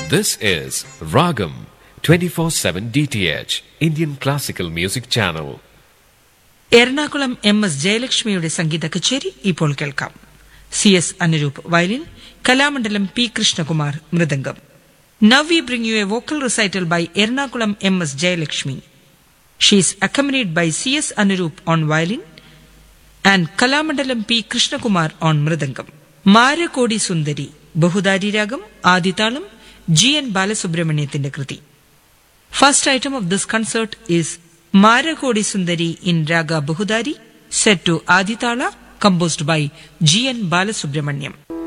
This is Ragam 24/7 DTH Indian Classical Music Channel. Ernakulam M S ജയലക്ഷ്മിയുടെ സംഗീത കച്ചേരി ഇപ്പോൾ കേൾക്കാം C S Anuroop violin Kalamandalam P Krishnakumar മൃദംഗം now we bring you a vocal recital by Ernakulam M S Jayalakshmi she's accompanied by C S Anuroop on violin and Kalamandalam P Krishnakumar on mridangam മാരകോടി സുന്ദരി ബഹുദാരി രാഗം ആദിതാളം ജി എൻ ബാലസുബ്രഹ്മണ്യത്തിന്റെ കൃതി First item of this concert is Marakodi Sundari in Raga Bahudari, set to Aditala, composed by G. N. Balasubramaniam.